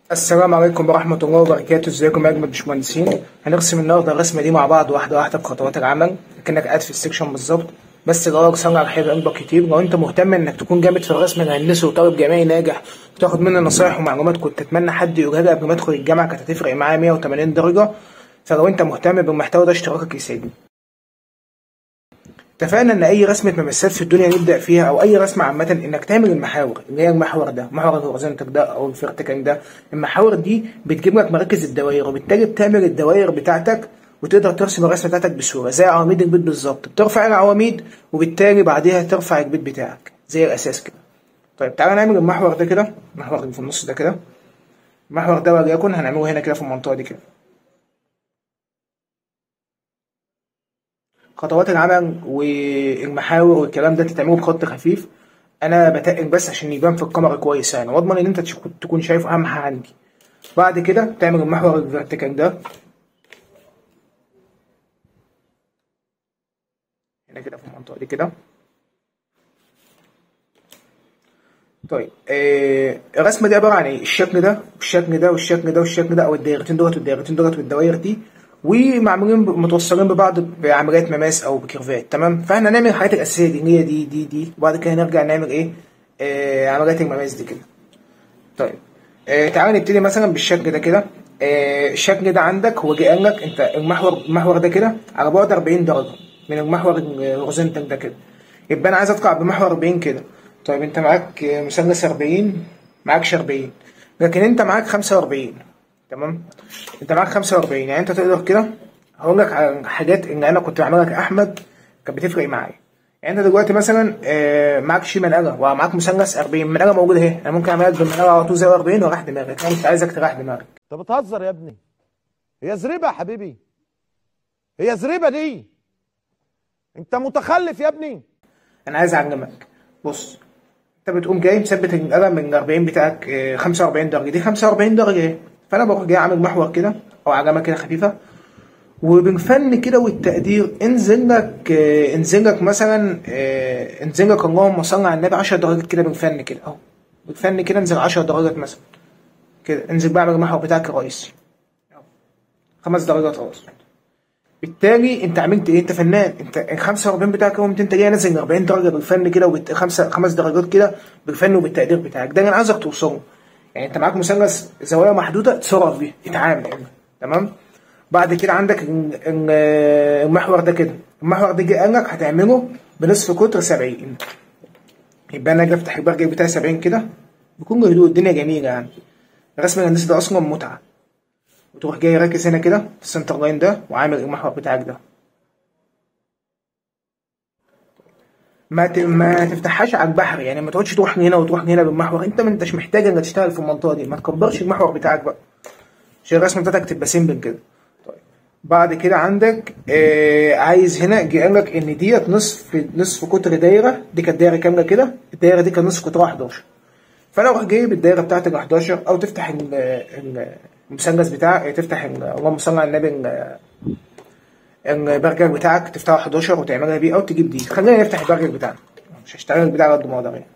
السلام عليكم ورحمة الله وبركاته ازيكم يا أجمل باشمهندسين هنرسم النهاردة الرسمة دي مع بعض واحدة واحدة بخطوات العمل كأنك قاعد في السكشن بالظبط بس الأول صلى على الحبيب قلبك كتير لو أنت مهتم إنك تكون جامد في الرسم الهندسي وطالب جامعي ناجح وتاخد مني نصايح ومعلومات كنت أتمنى حد يقولها قبل ما أدخل الجامعة كانت هتفرق معايا 180 درجة فلو أنت مهتم بالمحتوى ده اشتراكك يساعدني اتفقنا ان اي رسمه ممسات في الدنيا نبدا فيها او اي رسمه عامه انك تعمل المحاور اللي هي المحور ده محور الهوريزونتال ده او الفيرتيكال ده المحاور دي بتجيب لك مراكز الدوائر وبالتالي بتعمل الدوائر بتاعتك وتقدر ترسم الرسمه بتاعتك بسهوله زي عواميد البيت بالظبط بترفع العواميد وبالتالي بعديها ترفع البيت بتاعك زي الاساس كده طيب تعالى نعمل المحور ده كده المحور اللي في النص ده كده المحور ده وليكن هنعمله هنا كده في المنطقه دي كده خطوات العمل والمحاور والكلام ده تتعمله بخط خفيف انا بتقل بس عشان يبان في الكاميرا كويس يعني واضمن ان انت تكون شايف اهم حاجه عندي بعد كده تعمل المحور الفيرتيكال ده هنا كده في المنطقه دي كده طيب آه الرسمه دي عباره عن ايه الشكل ده والشكل ده والشكل ده والشكل ده او الدايرتين دولت والدايرتين دولت والدوائر دي ومعمولين متوصلين ببعض بعمليات مماس او بكيرفات تمام فاحنا هنعمل الحاجات الاساسيه دي اللي هي دي دي دي وبعد كده نرجع نعمل ايه آه عمليات المماس دي كده طيب آه تعالى نبتدي مثلا بالشكل ده كده آه الشكل ده عندك هو جاي لك انت المحور المحور ده كده على بعد 40 درجه من المحور الهوريزونتال ده كده يبقى انا عايز اطلع بمحور 40 كده طيب انت معاك مثلث 40 معاكش 40 لكن انت معاك 45 تمام انت معاك 45 يعني انت تقدر كده هقول لك على حاجات ان انا كنت بعملها كاحمد كانت بتفرق معايا يعني انت دلوقتي مثلا اه معاك شي منقله ومعاك مثلث 40 منقله موجوده اهي انا ممكن اعملها بالمنقله على طول زي 40 وراح دماغك انا مش عايزك تريح دماغك انت بتهزر يا ابني هي زريبه يا حبيبي هي زريبه دي انت متخلف يا ابني انا عايز اعلمك بص انت بتقوم جاي مثبت القلم من 40 بتاعك اه 45 درجه دي 45 درجه اهي فانا بروح جاي عامل محور كده او علامه كده خفيفه وبالفن كده والتقدير انزل لك آه انزل لك مثلا آه انزل لك اللهم صل على النبي 10 درجات كده بالفن كده اهو بالفن كده انزل 10 درجات مثلا كده انزل بعمل المحور بتاعك الرئيسي خمس درجات خلاص بالتالي انت عملت ايه انت فنان انت ال 45 بتاعك اهو انت جاي نازل 40 درجه بالفن كده وخمسه خمس درجات كده بالفن وبالتقدير بتاعك ده انا عايزك توصله يعني انت معاك مثلث زوايا محدوده اتصرف بيها اتعامل يعني. تمام بعد كده عندك المحور ده كده المحور ده جه قال لك هتعمله بنصف قطر 70 يبقى انا اجي افتح البرجر بتاعي 70 كده بكون هدوء الدنيا جميله يعني الرسم الهندسي ده اصلا متعه وتروح جاي راكز هنا كده في السنتر لاين ده وعامل المحور بتاعك ده ما ت... ما تفتحهاش على البحر يعني ما تقعدش تروح هنا وتروح هنا بالمحور انت ما انتش محتاج انك تشتغل في المنطقه دي ما تكبرش المحور بتاعك بقى عشان الرسمه بتاعتك تبقى سيمبل كده طيب بعد كده عندك آه عايز هنا جه قال لك ان ديت نصف نصف قطر دايره دي كانت دايره كامله كده الدايره دي كان نصف قطرها 11 فانا اروح جايب الدايره بتاعتك ال 11 او تفتح المثلث بتاعك تفتح اللهم صل على النبي البرجر بتاعك تفتحه 11 وتعملها بيه او تجيب دي خلينا نفتح البرجر بتاعنا مش هشتغل بتاع قد ما اقدر يعني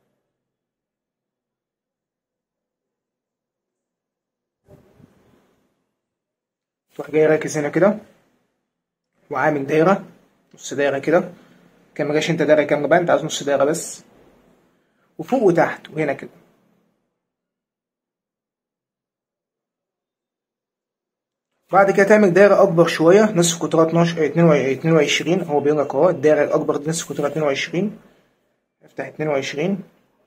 تروح جاي راكز هنا كده وعامل دايرة نص دايرة كده كان مجاش انت دايرة كاملة بقى انت عايز نص دايرة بس وفوق وتحت وهنا كده بعد كده تعمل دايرة أكبر شوية نصف قطرها 12 22 هو بيقول لك أهو الدايرة الأكبر دي نصف قطرها 22 افتح 22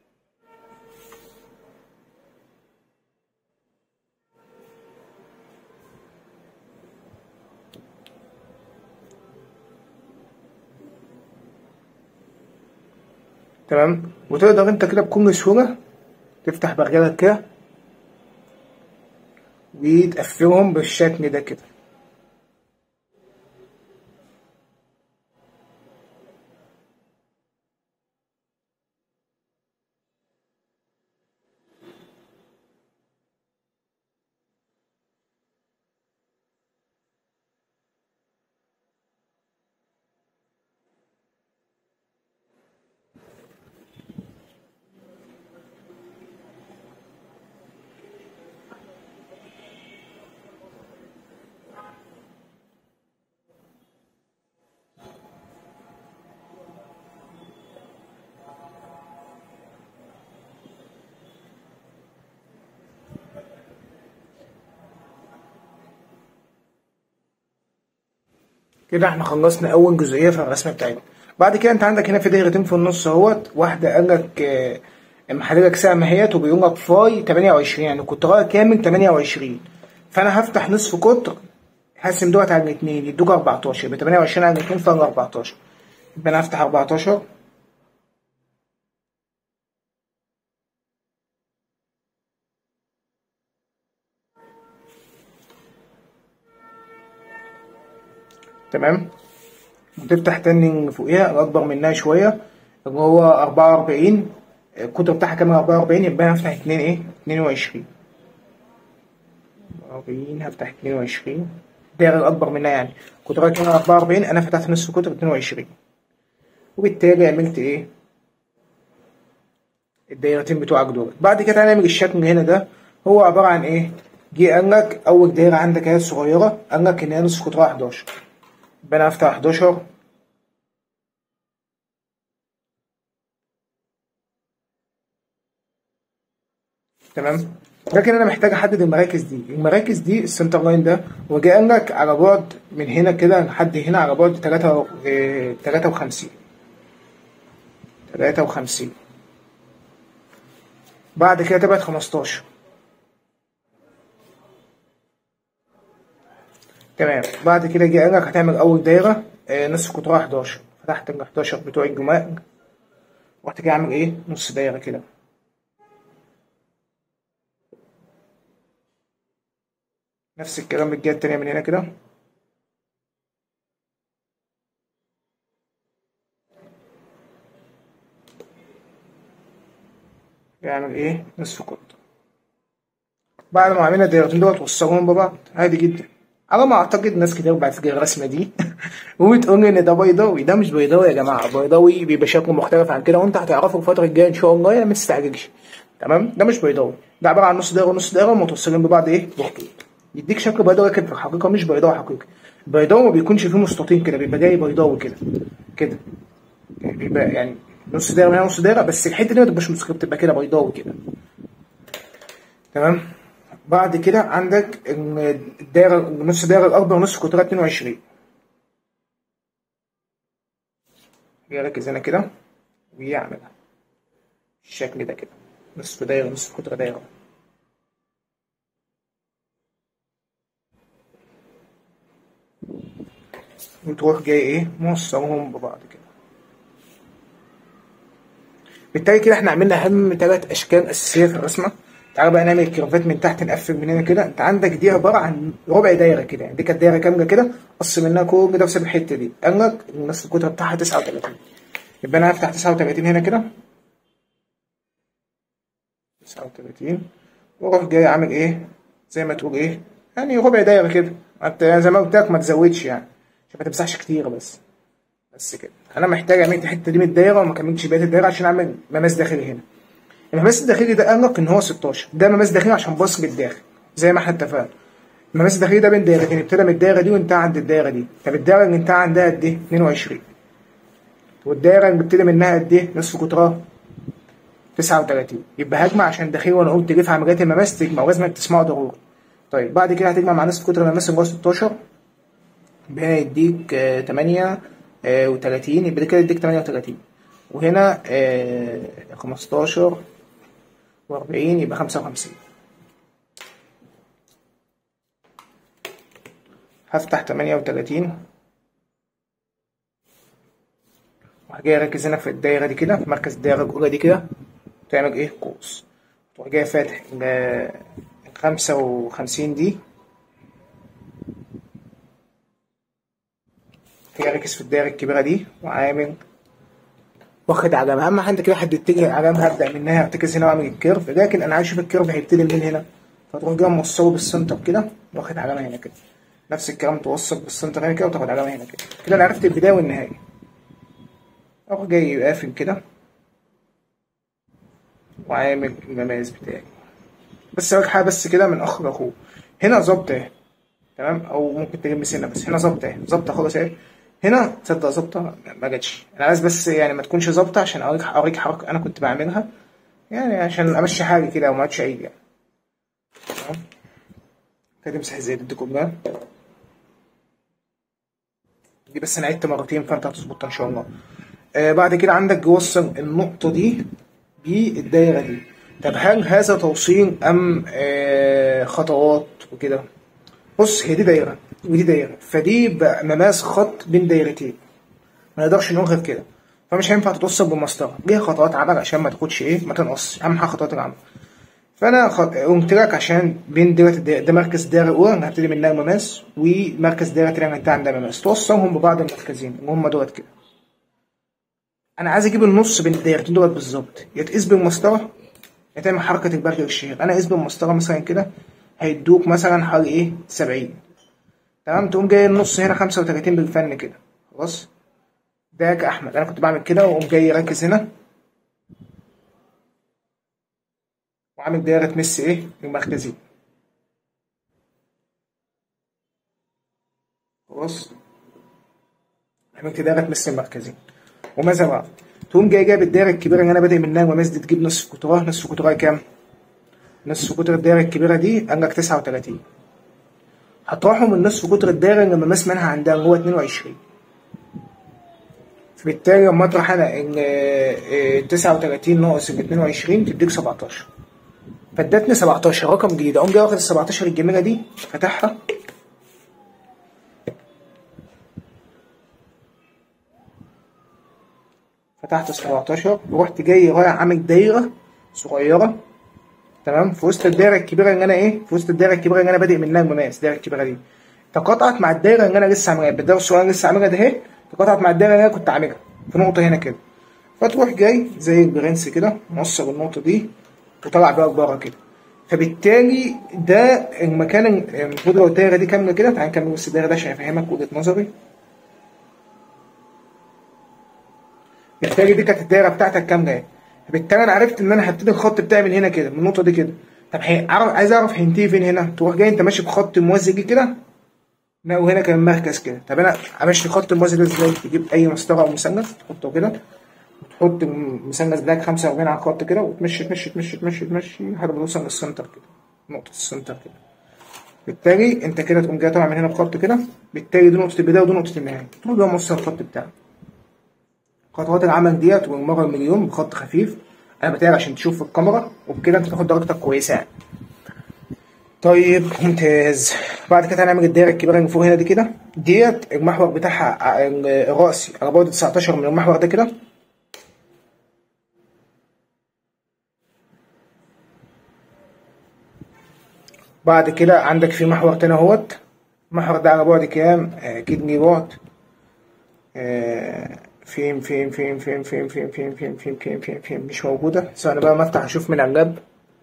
تمام وتقدر انت كده بكل سهولة تفتح برجلك كده وتقفلهم بالشكل ده كده كده احنا خلصنا اول جزئيه في الرسمه بتاعتنا بعد كده انت عندك هنا في دايرتين في النص اهوت واحده قال لك آه، محددك سهم اهيت وبيقول لك فاي 28 يعني قطرها كامل 28 فانا هفتح نصف قطر هقسم دوت على الاثنين يدوك 14 يبقى 28 على الاثنين فاضل 14 يبقى انا هفتح 14 تمام وتفتح تاني فوقيها الأكبر منها شوية اللي هو أربعة وأربعين القطر بتاعها كام أربعة وأربعين يبقى أنا هفتح اتنين إيه اتنين وعشرين أربعين هفتح اتنين وعشرين الدايرة الأكبر منها يعني قطرها كام أربعة وأربعين أنا فتحت نص قطر اتنين وعشرين وبالتالي عملت إيه الدايرتين بتوعك دول بعد كده هنعمل الشكل هنا ده هو عبارة عن إيه جه قال لك أول دايرة عندك اهي صغيرة قال لك إن هي نص قطرها 11 يبقى أنا هفتح 11 تمام لكن انا محتاج احدد المراكز دي المراكز دي السنتر لاين ده وجاي قال لك على بعد من هنا كده لحد هنا على بعد 3 53 53 بعد كده تبعت 15 تمام بعد كده جه قال لك هتعمل اول دايره آه، نصف قطرها 11 فتحت ال 11 بتوع الجماع ورحت جاي اعمل ايه نص دايره كده نفس الكلام بالجهه التانيه من هنا كده يعمل ايه نصف قطر بعد ما عملنا الدايرتين دول توصلهم ببعض عادي جدا على ما اعتقد ناس كتير بعد كده الرسمه دي وبتقول لي ان ده بيضاوي ده مش بيضاوي يا جماعه بيضاوي بيبقى شكله مختلف عن كده وانت هتعرفه الفتره الجايه ان شاء الله يعني ما تستعجلش تمام ده مش بيضاوي ده عباره عن نص دايره ونص دايره متصلين ببعض ايه بخطوط يديك شكل بيضاوي لكن في الحقيقه مش بيضاوي حقيقي بيضاوي ما بيكونش فيه مستطيل كده بيبقى جاي بيضاوي كده كده يعني بيبقى يعني نص دايره من هنا نص دايره بس الحته دي ما تبقاش مستقيم بتبقى كده بيضاوي كده تمام بعد كده عندك الدايره نص دايره الاكبر نص قطرها 22 يركز هنا كده ويعملها الشكل ده كده نصف دايره نصف قطر دايره وتروح جاي ايه موصلهم ببعض كده بالتالي كده احنا عملنا اهم ثلاث اشكال اساسيه في الرسمه تعالى بقى نعمل الكيرفات من تحت نقفل من هنا كده انت عندك دي عباره عن ربع دايره كده يعني دي كانت دايره كامله كده قص منها كل ده بسبب الحته دي قال لك النص القطر بتاعها 39 يبقى انا هفتح 39 هنا كده 39 واروح جاي عامل ايه زي ما تقول ايه يعني ربع دايره كده انت زي ما قلت لك ما تزودش يعني عشان ما تمسحش كتير بس بس كده انا محتاج اعمل الحته دي من الدايره وما كملتش بقيه الدايره عشان اعمل مماس داخلي هنا المماس الداخلي ده قال لك ان هو 16 ده مماس داخلي عشان باص بالداخل زي ما احنا اتفقنا المماس الداخلي ده بين دايرتين ابتدى من الدايره دي وانتهى عند الدايره دي طب الدايره اللي انتهى عندها قد ايه 22 والدايره اللي ابتدى منها قد ايه نصف قطرها 39 يبقى هجمع عشان داخلي وانا قلت ليه في عمليات المماس تجمع ولازم تسمعوا ضروري طيب بعد كده هتجمع مع نصف قطر المماس اللي هو 16 يبقى هنا يديك 8 و30 يبقى كده يديك 38 وهنا آه، 15 و40 يبقى 55 هفتح 38 وهجي اركز هنا في الدايره دي كده في مركز الدايره الاولى دي كده تعمل ايه قوس تروح جاي فاتح ال 55 دي هي ركز في الدايره الكبيره دي وعامل واخد علامة أهم حاجة كده حددت لي علامة هبدأ منها ارتكز هنا وأعمل الكيرف لكن أنا عايز أشوف الكيرف هيبتدي من هنا فتروح جاي موصله بالسنتر كده واخد علامة هنا كده نفس الكلام توصل بالسنتر هنا كده وتاخد علامة هنا كده كده أنا عرفت البداية والنهاية أروح جاي قافل كده وعامل المماس بتاعي بس أقول حاجة بس كده من أخ لأخوه هنا ظبط أهي تمام أو ممكن تلمس هنا بس هنا ظبط أهي ظبطة خالص أهي هنا تصدق ظابطه ما جاتش انا عايز بس يعني ما تكونش ظابطه عشان اوريك اوريك حركه انا كنت بعملها يعني عشان امشي حالي كده وما عادش عيد يعني تمام كده تمسح الزيت دي كلها دي بس انا عدت مرتين فانت هتظبطها ان شاء الله آه بعد كده عندك جوصل النقطة دي بالدايرة دي طب هل هذا توصيل ام آه خطوات وكده بص هي دي دايرة ودي دايرة فدي بقى مماس خط بين دايرتين ما نقدرش نقول غير كده فمش هينفع تتوصل بمسطرة ليها خطوات عمل عشان ما تاخدش ايه ما تنقصش اهم حاجة خطوات العمل فانا خ- قلت لك عشان بين دايرة الدايرة- ده مركز الدايرة الأولى أنا هبتدي منها مماس ومركز دايرة التانية أنا هنتهي عندها مماس توصلهم ببعض المركزين اللي هم دولت كده أنا عايز أجيب النص بين الدايرتين دولت بالظبط يا تقيس بالمسطرة يا تعمل حركة البرجر الشهير أنا أقيس بالمسطرة مثلا كده هيدوك مثلا حوالي إيه 70 تمام تقوم جاي النص هنا 35 بالفن كده خلاص ده كأحمد أنا كنت بعمل كده وأقوم جاي راكز هنا وعامل دايرة مس إيه المركزين خلاص عملت دايرة مس المركزين وماذا بعد تقوم جاي جايب الدايرة الكبيرة اللي أنا بادئ منها المماس دي تجيب نصف قطرها نصف قطرها كام؟ نصف قطر الدايرة الكبيرة دي قال لك 39 هتروحوا من نصف قطر الدايرة اللي المماس منها عندها اللي هو 22 فبالتالي لما اطرح انا ال ال 39 ناقص ال 22 تديك 17 فادتني 17 رقم جديد اقوم جاي واخد ال 17 الجميله دي فاتحها فتحت ال 17 ورحت جاي رايح عامل دايره صغيره تمام في وسط الدايره الكبيره اللي انا ايه في وسط الدايره الكبيره اللي انا بادئ منها المماس الدايره الكبيره دي تقاطعت مع الدايره اللي انا لسه عاملها الدايره الصغيره اللي لسه عاملها ده اهي تقاطعت مع الدايره اللي انا كنت عاملها في نقطه هنا كده فتروح جاي زي البرنس كده موصل النقطه دي وطلع بيها لبره كده فبالتالي ده المكان ال- المفروض لو الدايره دي كامله كده تعالى نكمل بس الدايره ده عشان افهمك وجهه نظري بالتالي دي كانت الدايره بتاعتك كامله اهي فبالتالي انا عرفت ان انا هبتدي الخط بتاعي من هنا كده من النقطه دي كده طب هي- عارف عايز اعرف هينتهي فين هنا تروح جاي انت ماشي بخط موازي دي كده لا وهنا كان مركز كده طب انا امشي خط الموازي ده ازاي تجيب اي مسطره او مثلث تحطه كده وتحط المثلث بتاعك 45 على الخط كده وتمشي تمشي تمشي تمشي تمشي لحد ما توصل للسنتر كده نقطه السنتر كده بالتالي انت كده تقوم جاي طالع من هنا بخط كده بالتالي دي نقطه البدايه ودي نقطه النهايه تروح جاي موصل الخط بتاعك خطوات العمل ديت والمره المليون بخط خفيف انا بتاعي عشان تشوف في الكاميرا وبكده انت تاخد درجتك كويسه يعني طيب ممتاز بعد كده هنعمل الدايره الكبيره اللي فوق هنا دي كده ديت المحور بتاعها ع- الرأسي على بعد 19 من المحور ده كده بعد كده عندك في محور تاني اهوت المحور ده على بعد كام؟ آه، اكيد جيجات آه، فين فين فين فين فين فين فين فين فين فين فين فين مش موجودة ثواني بقى ما افتح اشوف من على اللاب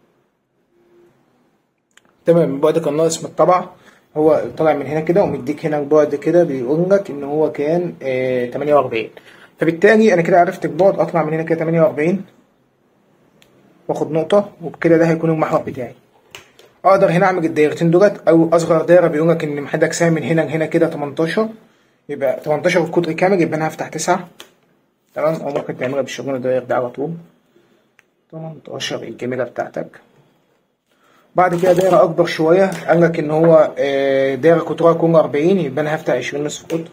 تمام البعد كان ناقص من الطبعة هو طالع من هنا كده ومديك هنا البعد كده بيقول لك ان هو كان آه 48 فبالتالي انا كده عرفت البعد اطلع من هنا كده 48 واخد نقطة وبكده ده هيكون المحور بتاعي اقدر هنا اعمل الدايرتين دولت او اصغر دايره بيقول لك ان محتاج اجسام من هنا لهنا كده 18 يبقى 18 في قطر كامل يبقى انا هفتح 9 تمام او ممكن تعملها بالشغل الداير ده على طول 18 الجميله بتاعتك بعد كده دايره اكبر شويه قال لك ان هو آه، دايره قطرها يكون 40 يبقى انا هفتح 20 نصف قطر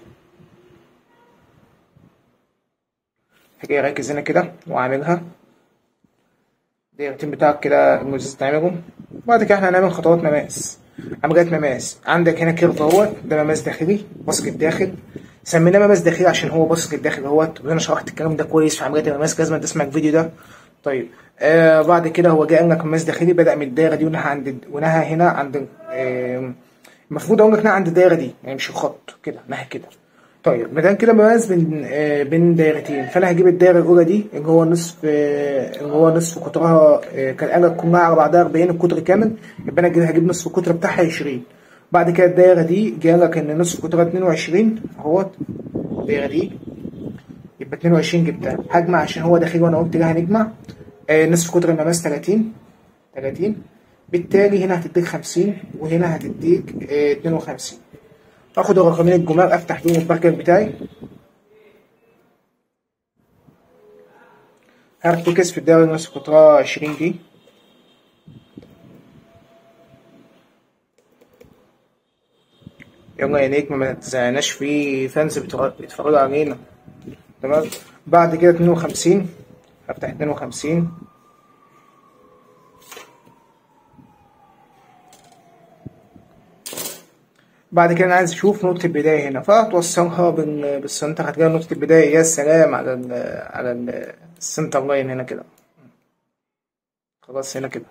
هاجي اركز هنا كده واعملها الدايرتين بتاعك كده المزيز تعملهم بعد كده احنا هنعمل خطوات مماس عمليات مماس عندك هنا كيرف اهوت ده مماس داخلي بصق الداخل سميناه مماس داخلي عشان هو بصق الداخل اهوت وانا شرحت الكلام ده كويس في عمليات المماس لازم تسمع الفيديو ده طيب آه بعد كده هو جاي قال لك مماس داخلي بدأ من الدايره دي ونهى عند ونهى هنا عند آه المفروض اقول لك نهى عند الدايره دي يعني مش الخط كده نهى كده طيب ما دام كده مماس بين آه بين دايرتين فانا هجيب الدايره الاولى دي اللي هو نصف آه اللي هو نصف قطرها آه كان قال لك كلها على بعضها 40 القطر كامل يبقى انا كده هجيب نصف القطر بتاعها 20 بعد كده الدايره دي جاي لك ان نصف قطرها 22 اهوت الدايره دي يبقى 22 جبتها هجمع عشان هو داخلي وانا قلت لا هنجمع آه نصف قطر المماس 30 30 بالتالي هنا هتديك 50 وهنا هتديك آه 52 اخد الرقمين الجمال افتح بيهم البرجر بتاعي هرتكز في الدايرة نص قطرها 20 دي يلا يا نجم ما تزهقناش في فانز بيتفرج- بيتفرجوا علينا تمام بعد كده 52 هفتح 52 بعد كده انا عايز اشوف نقطة البداية هنا فهتوصلها بال- بالسنتر هتلاقي نقطة البداية يا سلام على ال على ال السنتر لاين هنا كده خلاص هنا كده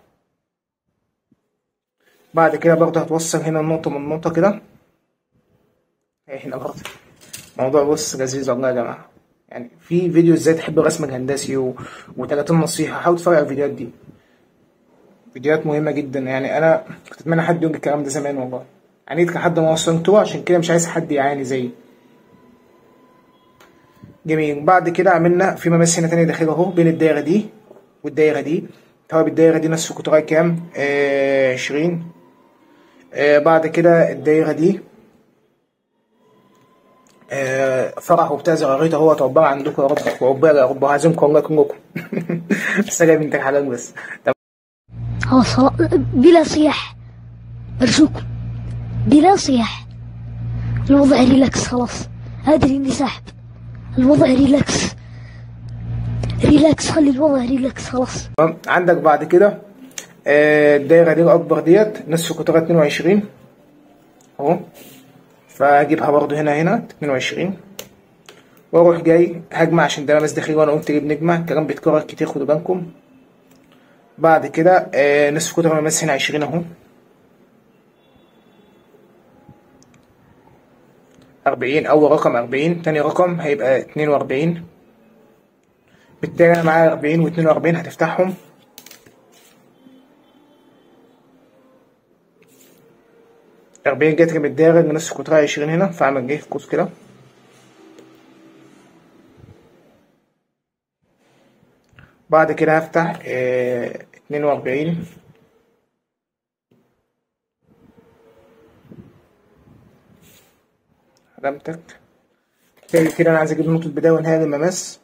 بعد كده برضه هتوصل هنا النقطة من نقطة كده هي هنا برضه موضوع بص لذيذ والله يا جماعة يعني في فيديو ازاي تحب الرسم الهندسي و... و30 نصيحة حاول تتفرج على الفيديوهات دي فيديوهات مهمة جدا يعني أنا كنت أتمنى حد يقول الكلام ده زمان والله عانيت لحد ما وصلته عشان كده مش عايز حد يعاني زيي جميل بعد كده عملنا في مماس هنا تاني داخل اهو بين الدايرة دي والدايرة دي طبعا الدايرة دي نصف قطرها كام؟ آه عشرين آه بعد كده الدايرة دي آه فرح وبتاع زغاريت اهو عبارة عندكم يا رب وعقبال يا رب وعازمكم الله كلكم بس انا بنت الحلال بس خلاص خلاص بلا صياح أرجوكم بلا صياح الوضع ريلاكس خلاص أدري إني ساحب الوضع ريلاكس ريلاكس خلي الوضع ريلاكس خلاص تمام عندك بعد كده آه، الدايرة دي الأكبر ديت نصف قطرها 22 أهو فأجيبها برضو هنا هنا 22 وأروح جاي هجمع عشان ده ماس داخلي وأنا قلت أجيب نجمة الكلام بيتكرر كتير خدوا بالكم بعد كده آه، نصف قطر المماس هنا 20 أهو 40 أول رقم 40 تاني رقم هيبقى 42 بالتالي أنا معايا 40 و 42 هتفتحهم أربعين جت من الدايرة اللي نصف قطرها عشرين هنا فأعمل جه في قوس كده بعد كده هفتح اتنين وأربعين علامتك بالتالي كده أنا عايز أجيب نقطة بداية ونهاية للمماس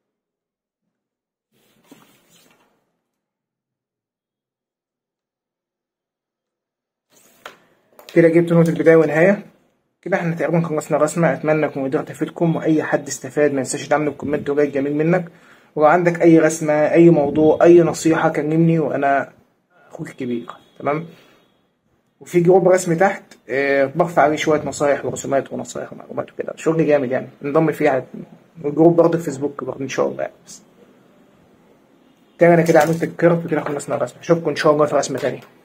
كده جبت نقطة بداية ونهاية كده احنا تقريبا خلصنا رسمة اتمنى اكون قدرت افيدكم واي حد استفاد ما ينساش تعمل الكومنت وجاي جميل منك ولو عندك اي رسمة اي موضوع اي نصيحة كلمني وانا اخوك الكبير تمام وفي جروب رسمي تحت اه برفع عليه شوية نصايح ورسومات ونصايح ومعلومات وكده شغل جامد يعني انضم فيه على والجروب برضه في فيسبوك برضه ان شاء الله يعني بس كده انا كده عملت الكيرف وكده خلصنا الرسمة اشوفكم ان شاء الله في رسمة تانية